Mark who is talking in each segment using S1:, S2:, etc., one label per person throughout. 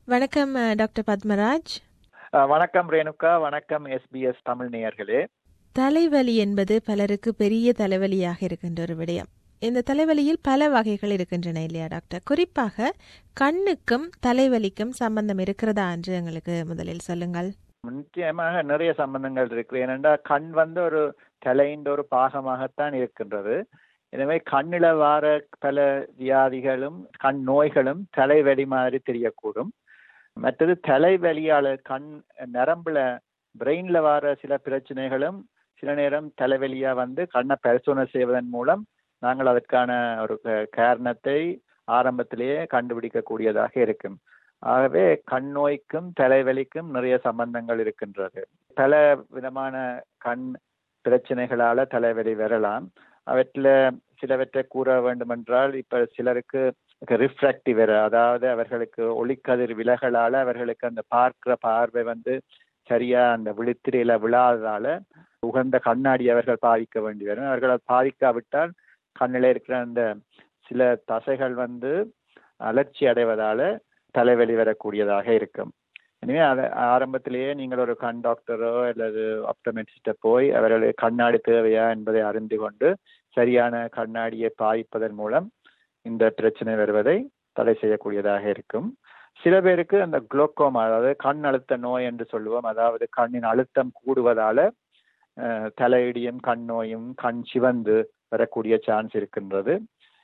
S1: வணக்கம் அஹ், டாக்டர் பத்மராஜ்
S2: அஹ், வணக்கம் ரேணுகா வணக்கம் எஸ்பிஎஸ் தமிழ் நேயர்களே
S1: தலைவலி என்பது பலருக்கு பெரிய தலைவலியாக இருக்கின்ற ஒரு விடயம் இந்த தலைவலியில் பல வகைகள் இருக்கின்றன இல்லையா டாக்டர் குறிப்பாக கண்ணுக்கும் தலைவலிக்கும் சம்பந்தம் இருக்கிறதா என்று எங்களுக்கு முதலில் சொல்லுங்கள்
S2: நிச்சயமாக நிறைய சம்பந்தங்கள் இருக்கு ஏனென்றால் கண் வந்து ஒரு தலையின் ஒரு பாகமாகத்தான் இருக்கின்றது எனவே கண்ணில வார பல வியாதிகளும் கண் நோய்களும் தலைவலி மாதிரி தெரியக்கூடும் மற்றது தலைவலியால கண் நரம்புல பிரெயின்ல வர சில பிரச்சனைகளும் சில நேரம் தலைவலியா வந்து கண்ணை பரிசோதனை செய்வதன் மூலம் நாங்கள் அதற்கான ஒரு க- காரணத்தை ஆரம்பத்திலேயே கண்டுபிடிக்கக்கூடியதாக இருக்கும் ஆகவே கண் நோய்க்கும் தலைவலிக்கும் நிறைய சம்பந்தங்கள் இருக்கின்றது பல விதமான கண் பிரச்சனைகளால தலைவலி வரலாம் அவற்றில் சிலவற்றை கூற வேண்டுமென்றால் இப்ப சிலருக்கு ரிஃப்ராக்டிவ் அதாவது அவர்களுக்கு ஒளிக்கதிர் விலகலால அவர்களுக்கு அந்த பார்க்கிற பார்வை வந்து சரியா அந்த விழித்திரையில விழாததால உகந்த கண்ணாடி அவர்கள் பாதிக்க வேண்டி வரும் அவர்கள் அதை பாதிக்காவிட்டால் கண்ணில் இருக்கிற அந்த சில தசைகள் வந்து அலர்ச்சி அடைவதால தலைவலி வரக்கூடியதாக இருக்கும் எனவே அதை ஆரம்பத்திலேயே நீங்கள் ஒரு கண் டாக்டரோ அல்லது ஆப்டமெட்ரிஸ்ட்டை போய் அவர்களுக்கு கண்ணாடி தேவையா என்பதை அறிந்து கொண்டு சரியான கண்ணாடியை பாய்ப்பதன் மூலம் இந்த பிரச்சனை வருவதை தடை செய்யக்கூடியதாக இருக்கும் சில பேருக்கு அந்த குளோக்கோமா அதாவது கண் அழுத்த நோய் என்று சொல்லுவோம் அதாவது கண்ணின் அழுத்தம் கூடுவதால அஹ், தலையிடியும் கண் நோயும் கண் சிவந்து வரக்கூடிய சான்ஸ் இருக்கின்றது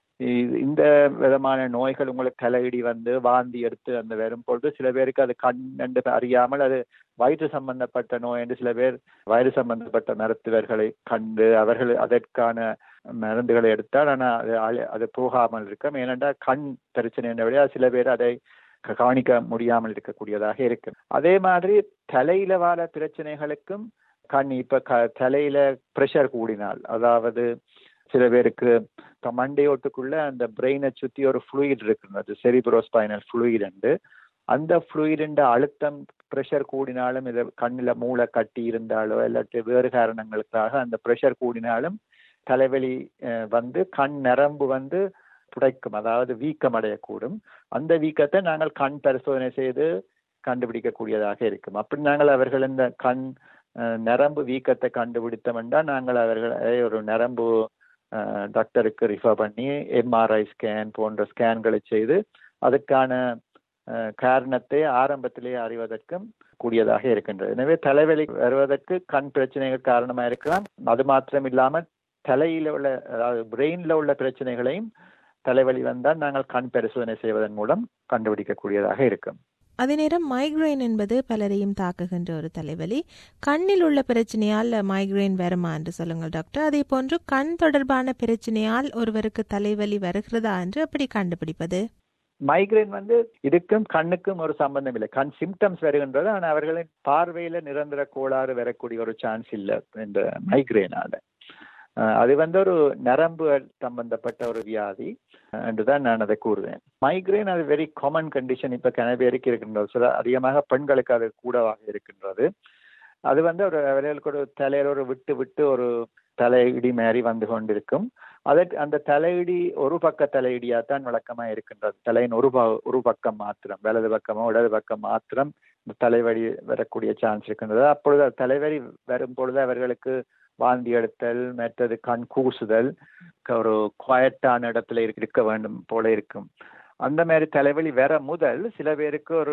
S2: இ- இந்த விதமான நோய்கள் உங்களுக்கு தலையிடி வந்து வாந்தி எடுத்து அந்த வரும் பொழுது சில பேருக்கு அது கண் என்று அறியாமல் அது வயிற்று சம்பந்தப்பட்ட நோய் என்று சில பேர் வயிறு சம்பந்தப்பட்ட மருத்துவர்களை கண்டு அவர்கள் அதற்கான மருந்துகளை எடுத்தால் ஆனால் அது அழ- அது போகாமல் இருக்கும் ஏனென்றால் கண் பிரச்சனை விட சில பேர் அதை க- கவனிக்க முடியாமல் இருக்கக்கூடியதாக இருக்கும் அதே மாதிரி தலையில வர பிரச்சனைகளுக்கும் கண் இப்ப க தலையில ப்ரெஷர் கூடினால் அதாவது சில பேருக்கு க- மண்டையோட்டுக்குள்ள அந்த பிரெயினை சுத்தி ஒரு ஃப்ளூயிட் இருக்கிறது செரிப்ரோஸ்பைனல் ஃப்ளூயிட் உண்டு அந்த ஃப்ளூயிடுண்ட அழுத்தம் ப்ரெஷர் கூடினாலும் இது கண்ணில் மூளை கட்டி இருந்தாலோ இல்லாட்டி வேறு காரணங்களுக்காக அந்த ப்ரெஷர் கூடினாலும் தலைவலி அஹ், வந்து கண் நரம்பு வந்து புடைக்கும் அதாவது வீக்கம் அடையக்கூடும் அந்த வீக்கத்தை நாங்கள் கண் பரிசோதனை செய்து கண்டுபிடிக்கக்கூடியதாக இருக்கும் அப்படி நாங்கள் அவர்கள் இந்த கண் அஹ், நரம்பு வீக்கத்தை கண்டுபிடித்தோம் என்றால் நாங்கள் அவர்களை ஒரு நரம்பு அஹ், டாக்டருக்கு ரிஃபர் பண்ணி எம்ஆர்ஐ ஸ்கேன் போன்ற ஸ்கேன்களை செய்து அதுக்கான அஹ், காரணத்தை ஆரம்பத்திலேயே அறிவதற்கும் கூடியதாக இருக்கின்றது எனவே தலைவலி வருவதற்கு கண் பிரச்சனைகள் காரணமா இருக்கலாம் அது மாத்திரம் இல்லாமல் தலையில உள்ள அதாவது பிரெயின்ல உள்ள பிரச்சனைகளையும் தலைவலி வந்தால் நாங்கள் கண் பரிசோதனை செய்வதன் மூலம் கண்டுபிடிக்கக்கூடியதாக இருக்கும்
S1: அதே நேரம் மைக்ரைன் என்பது பலரையும் தாக்குகின்ற ஒரு தலைவலி கண்ணில் உள்ள பிரச்சனையால் மைக்ரைன் வருமா என்று சொல்லுங்கள் டாக்டர் அதே போன்று கண் தொடர்பான பிரச்சனையால் ஒருவருக்கு தலைவலி வருகிறதா என்று எப்படி கண்டுபிடிப்பது
S2: மைக்ரைன் வந்து இதுக்கும் கண்ணுக்கும் ஒரு சம்பந்தம் இல்லை கண் சிம்டம்ஸ் வருகின்றது ஆனால் அவர்களின் பார்வையில நிரந்தர கோளாறு வரக்கூடிய ஒரு சான்ஸ் இல்லை இந்த மைக்ரைனால அஹ் அது வந்து ஒரு நரம்பு சம்பந்தப்பட்ட ஒரு வியாதி அஹ் என்றுதான் நான் அதை கூறுவேன் மைக்ரைன் அது வெரி காமன் கண்டிஷன் இப்ப கனவேருக்கு இருக்கின்றது சில அதிகமாக பெண்களுக்கு அது கூடவாக இருக்கின்றது அது வந்து ஒரு அவர்களுக்கு ஒரு தலையில ஒரு விட்டு விட்டு ஒரு தலையிடி மாதிரி வந்து கொண்டிருக்கும் அதற்கு அந்த தலையிடி ஒரு பக்க தலையிடியா தான் வழக்கமா இருக்கின்றது தலையின் ஒரு ப ஒரு பக்கம் மாத்திரம் வலது பக்கமோ இடது பக்கம் மாத்திரம் இந்த தலைவலி வரக்கூடிய சான்ஸ் இருக்கின்றது அப்பொழுது அது தலைவலி வரும் பொழுது அவர்களுக்கு வாந்தி எடுத்தல் மற்றது கண் கூசுதல் க- ஒரு குவாய்ட்டான இடத்துல இருக்க இருக்க வேண்டும் போல இருக்கும் அந்த மாதிரி தலைவலி வர முதல் சில பேருக்கு ஒரு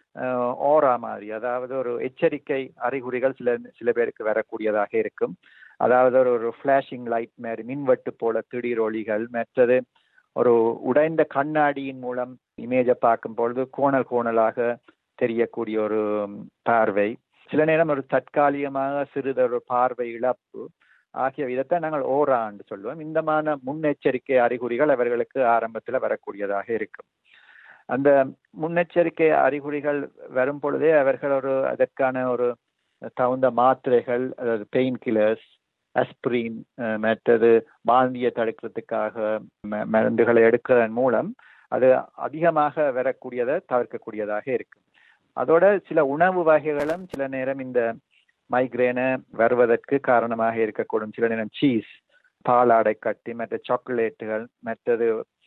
S2: ஓரா மாதிரி அதாவது ஒரு எச்சரிக்கை அறிகுறிகள் சில சில பேருக்கு வரக்கூடியதாக இருக்கும் அதாவது ஒரு ஒரு ஃபிளாஷிங் லைட் மாதிரி மின்வெட்டு போல திடீர் ஒளிகள் மற்றது ஒரு உடைந்த கண்ணாடியின் மூலம் இமேஜை பார்க்கும் பொழுது கோணல் கோணலாக தெரியக்கூடிய ஒரு பார்வை சில நேரம் ஒரு தற்காலிகமாக சிறிதொரு பார்வை இழப்பு ஆகிய இதைத்தான் நாங்கள் ஓராண்டு சொல்லுவோம் இந்தமான முன்னெச்சரிக்கை அறிகுறிகள் அவர்களுக்கு ஆரம்பத்தில் வரக்கூடியதாக இருக்கும் அந்த முன்னெச்சரிக்கை அறிகுறிகள் வரும் பொழுதே அவர்கள் ஒரு அதற்கான ஒரு தகுந்த மாத்திரைகள் அதாவது பெயின் கில்லர்ஸ் அஸ்பிரின் மற்றது வாந்தியை தடுக்கிறதுக்காக ம- மருந்துகளை எடுக்கிறதன் மூலம் அது அதிகமாக வரக்கூடியதை தவிர்க்கக்கூடியதாக இருக்கும் அதோட சில உணவு வகைகளும் சில நேரம் இந்த மைக்ரேனை வருவதற்கு காரணமாக இருக்கக்கூடும் சில நேரம் சீஸ் பாலாடை கட்டி மற்ற சாக்லேட்டுகள் மற்றது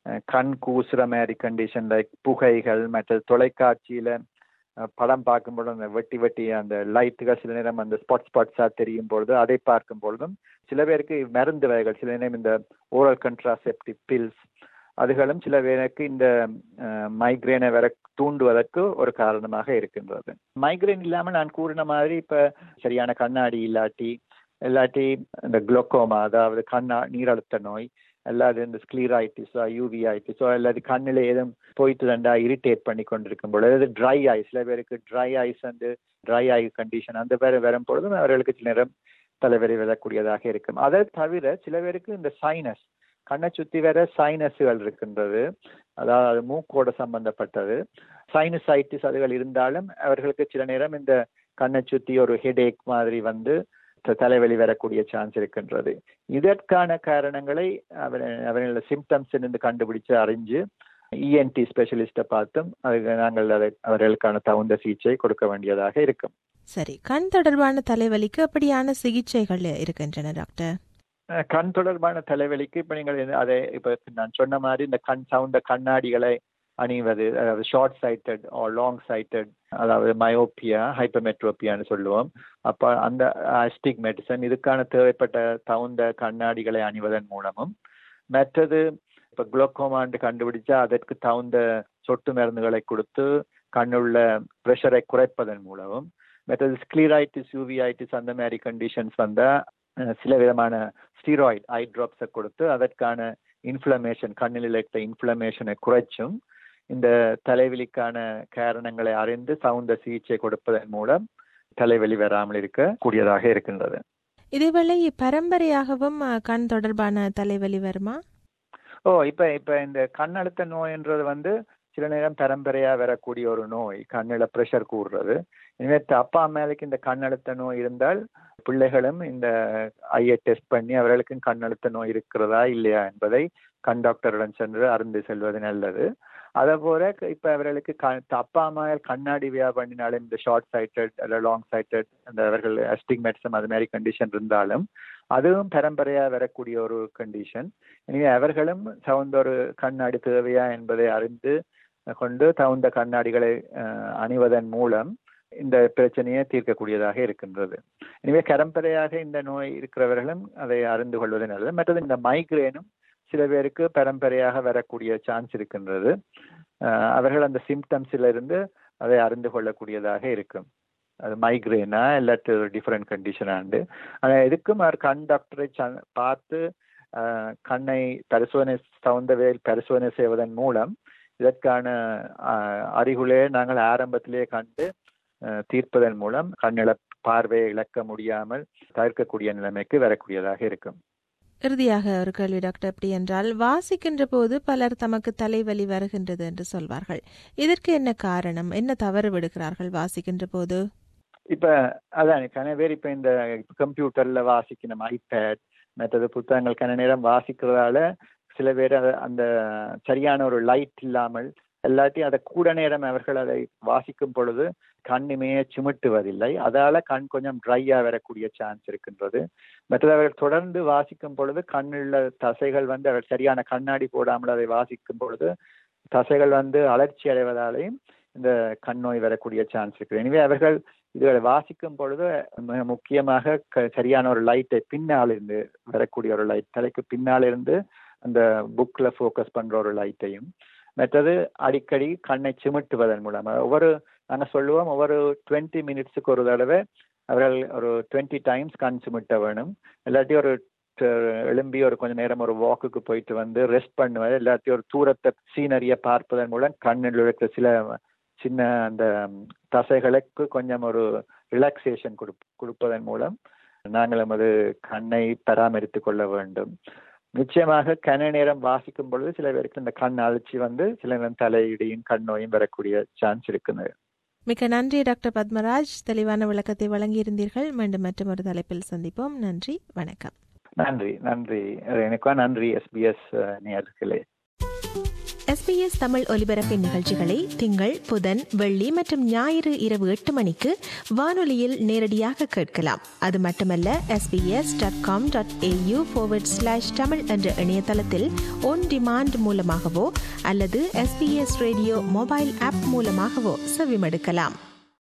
S2: கண் கூசுற மாதிரி கண்டிஷன் லைக் புகைகள் மற்ற தொலைக்காட்சியில படம் பார்க்கும்போது அந்த வெட்டி வெட்டி அந்த லைட்டுகள் சில நேரம் அந்த ஸ்பாட் ஸ்பாட்ஸா தெரியும் பொழுது அதை பார்க்கும் பொழுதும் சில பேருக்கு மருந்து வகைகள் சில நேரம் இந்த ஓரல் கண்ட்ராசெப்டிவ் பில்ஸ் அதுகளும் சில பேருக்கு இந்த மைக்ரேனை வர தூண்டுவதற்கு ஒரு காரணமாக இருக்கின்றது மைக்ரேன் இல்லாமல் நான் கூறின மாதிரி இப்ப சரியான கண்ணாடி இல்லாட்டி இல்லாட்டி இந்த குளோக்கோமா அதாவது கண்ணா நீரழுத்த நோய் அல்லாது இந்த ஸ்க்ளீரைட்டிஸோ யூவிஐட்டிஸோ அல்லது கண்ணில் ஏதும் போயிட்டு ரெண்டா இரிட்டேட் பண்ணி கொண்டிருக்கும் பொழுது அதாவது ட்ரை ஐ சில பேருக்கு ட்ரை ஐஸ் வந்து ட்ரை ஐ கண்டிஷன் அந்த பேர் வரும் பொழுதும் அவர்களுக்கு சில நேரம் தலைவலி விழக்கூடியதாக இருக்கும் அதை தவிர சில பேருக்கு இந்த சைனஸ் கண்ணை சுற்றி வேற சைனஸுகள் இருக்கின்றது அதாவது மூக்கோட சம்பந்தப்பட்டது சைனசைட்டிஸ் அதுகள் இருந்தாலும் அவர்களுக்கு சில நேரம் இந்த கண்ணை சுற்றி ஒரு ஹெடேக் மாதிரி வந்து தலைவலி வரக்கூடிய சான்ஸ் இருக்கின்றது இதற்கான காரணங்களை அவர்கள சிம்டம்ஸ் இருந்து கண்டுபிடிச்சு அறிஞ்சு இஎன்டி ஸ்பெஷலிஸ்ட பார்த்தும் அதுக்கு நாங்கள் அதை அவர்களுக்கான தகுந்த சிகிச்சை கொடுக்க வேண்டியதாக இருக்கும்
S1: சரி கண் தொடர்பான தலைவலிக்கு அப்படியான சிகிச்சைகள் இருக்கின்றன டாக்டர்
S2: கண் தொடர்பான தலைவலிக்கு இப்ப நீங்கள் அதை இப்ப நான் சொன்ன மாதிரி இந்த கண் சவுண்ட கண்ணாடிகளை அணிவது அதாவது ஷார்ட் சைட்டட் லாங் சைட்டட் அதாவது மயோப்பியா ஹைப்பமெட்ரோப்பியான்னு சொல்லுவோம் அப்ப அந்த அஸ்டிக் மெடிசன் இதுக்கான தேவைப்பட்ட தகுந்த கண்ணாடிகளை அணிவதன் மூலமும் மற்றது இப்ப குளோக்கோமான்னு கண்டுபிடிச்சா அதற்கு தகுந்த சொட்டு மருந்துகளை கொடுத்து கண்ணுள்ள ப்ரெஷரை குறைப்பதன் மூலமும் மற்றது ஸ்க்ளீரைட்டிஸ் யூவிஐட்டிஸ் அந்த மாதிரி கண்டிஷன்ஸ் வந்தா சில விதமான ஸ்டீராய்டு ஐ ட்ராப்ஸை கொடுத்து அதற்கான இன்ஃப்ளமேஷன் கண்ணில் இருக்கிற இன்ஃப்ளமேஷனை குறைச்சும் இந்த தலைவலிக்கான காரணங்களை அறிந்து சவுந்த சிகிச்சை கொடுப்பதன் மூலம் தலைவலி வராமல் இருக்க கூடியதாக இருக்கின்றது
S1: இதேவேளை பரம்பரையாகவும் கண் தொடர்பான தலைவலி வருமா
S2: ஓ இப்ப இப்ப இந்த கண்ணழுத்த நோய்ன்றது வந்து சில நேரம் பரம்பரையா வரக்கூடிய ஒரு நோய் கண்ணில ப்ரெஷர் கூடுறது எனவே அப்பா அம்மாவுக்கு இந்த கண்ணழுத்த நோய் இருந்தால் பிள்ளைகளும் இந்த ஐயை டெஸ்ட் பண்ணி அவர்களுக்கும் கண்ணழுத்த நோய் இருக்கிறதா இல்லையா என்பதை கண் டாக்டருடன் சென்று அறிந்து செல்வது நல்லது அதே போல இப்ப அவர்களுக்கு அப்பா அம்மா கண்ணாடி வியா பண்ணினாலும் இந்த ஷார்ட் சைட்டட் அல்ல லாங் சைட்டட் அந்த அவர்கள் அஸ்டிக்மெட்ஸம் அது மாதிரி கண்டிஷன் இருந்தாலும் அதுவும் பரம்பரையா வரக்கூடிய ஒரு கண்டிஷன் எனவே அவர்களும் தகுந்த ஒரு கண்ணாடி தேவையா என்பதை அறிந்து கொண்டு தகுந்த கண்ணாடிகளை அணிவதன் மூலம் இந்த பிரச்சனையை தீர்க்கக்கூடியதாக இருக்கின்றது எனவே பரம்பரையாக இந்த நோய் இருக்கிறவர்களும் அதை அறிந்து கொள்வது நல்லது மற்றது இந்த மைக்ரேனும் சில பேருக்கு பரம்பரையாக வரக்கூடிய சான்ஸ் இருக்கின்றது அவர்கள் அந்த சிம்டம்ஸ்ல இருந்து அதை அறிந்து கொள்ளக்கூடியதாக இருக்கும் அது மைக்ரேனா இல்லாட்டி ஒரு டிஃப்ரெண்ட் கண்டிஷனாண்டு ஆனால் எதுக்கும் அவர் கண் டாக்டரை பார்த்து கண்ணை பரிசோதனை தகுந்தவையில் பரிசோதனை செய்வதன் மூலம் இதற்கான அறிகுறியை நாங்கள் ஆரம்பத்திலேயே கண்டு தீர்ப்பதன் மூலம் கண்ணில பார்வையை இழக்க முடியாமல் தவிர்க்கக்கூடிய நிலைமைக்கு வரக்கூடியதாக இருக்கும்
S1: இறுதியாக ஒரு கேள்வி டாக்டர் எப்படி என்றால் வாசிக்கின்ற போது பலர் தமக்கு தலைவலி வருகின்றது என்று சொல்வார்கள் இதற்கு என்ன காரணம் என்ன தவறு விடுகிறார்கள் வாசிக்கின்ற போது
S2: இப்ப அதான் கன பேர் இப்ப இந்த கம்ப்யூட்டர்ல வாசிக்கணும் ஐபேட் மற்றது புத்தகங்கள் கன நேரம் வாசிக்கிறதால சில பேர் அந்த சரியான ஒரு லைட் இல்லாமல் எல்லாத்தையும் அதை கூட நேரம் அவர்கள் அதை வாசிக்கும் பொழுது கண்ணுமையே சிமிட்டுவதில்லை அதால கண் கொஞ்சம் ட்ரையா வரக்கூடிய சான்ஸ் இருக்கின்றது மற்றது அவர்கள் தொடர்ந்து வாசிக்கும் பொழுது கண்ணுள்ள தசைகள் வந்து அவர் சரியான கண்ணாடி போடாமல் அதை வாசிக்கும் பொழுது தசைகள் வந்து அலர்ச்சி அடைவதாலேயும் இந்த கண் நோய் வரக்கூடிய சான்ஸ் இருக்குது எனவே அவர்கள் இதுகளை வாசிக்கும் பொழுது மிக முக்கியமாக சரியான ஒரு லைட்டை பின்னால் இருந்து வரக்கூடிய ஒரு லைட் தலைக்கு பின்னால் இருந்து அந்த புக்ல ஃபோக்கஸ் பண்ற ஒரு லைட்டையும் மற்றது அடிக்கடி கண்ணை சிமிட்டுவதன் மூலம் ஒவ்வொரு நாங்கள் சொல்லுவோம் ஒவ்வொரு டுவெண்ட்டி மினிட்ஸுக்கு ஒரு தடவை அவர்கள் ஒரு டுவெண்ட்டி டைம்ஸ் கண் சிமிட்ட வேணும் இல்லாட்டி ஒரு எழும்பி ஒரு கொஞ்ச நேரம் ஒரு வாக்குக்கு போயிட்டு வந்து ரெஸ்ட் பண்ணுவது எல்லாத்தையும் ஒரு தூரத்தை சீனரியை பார்ப்பதன் மூலம் கண்ணில் இருக்கிற சில சின்ன அந்த தசைகளுக்கு கொஞ்சம் ஒரு ரிலாக்ஸேஷன் கொடு கொடுப்பதன் மூலம் நாங்கள் நமது கண்ணை பராமரித்து கொள்ள வேண்டும் நிச்சயமாக கன நேரம் வாசிக்கும் பொழுது சில பேருக்கு இந்த கண் அழற்சி வந்து சில நேரம் தலையிடையும் கண் நோயும் வரக்கூடிய சான்ஸ் இருக்குது
S1: மிக்க நன்றி டாக்டர் பத்மராஜ் தெளிவான விளக்கத்தை வழங்கியிருந்தீர்கள் மீண்டும் மற்றும் ஒரு தலைப்பில் சந்திப்போம் நன்றி வணக்கம்
S2: நன்றி நன்றி எனக்கா நன்றி எஸ்பிஎஸ் நேர்களே
S1: எஸ்பிஎஸ் தமிழ் ஒலிபரப்பின் நிகழ்ச்சிகளை திங்கள் புதன் வெள்ளி மற்றும் ஞாயிறு இரவு எட்டு மணிக்கு வானொலியில் நேரடியாக கேட்கலாம் அது மட்டுமல்ல SBS dot com dot AU slash Tamil என்ற இணையதளத்தில் ஒன் டிமாண்ட் மூலமாகவோ அல்லது எஸ்பிஎஸ் ரேடியோ மொபைல் ஆப் மூலமாகவோ செவிமடுக்கலாம்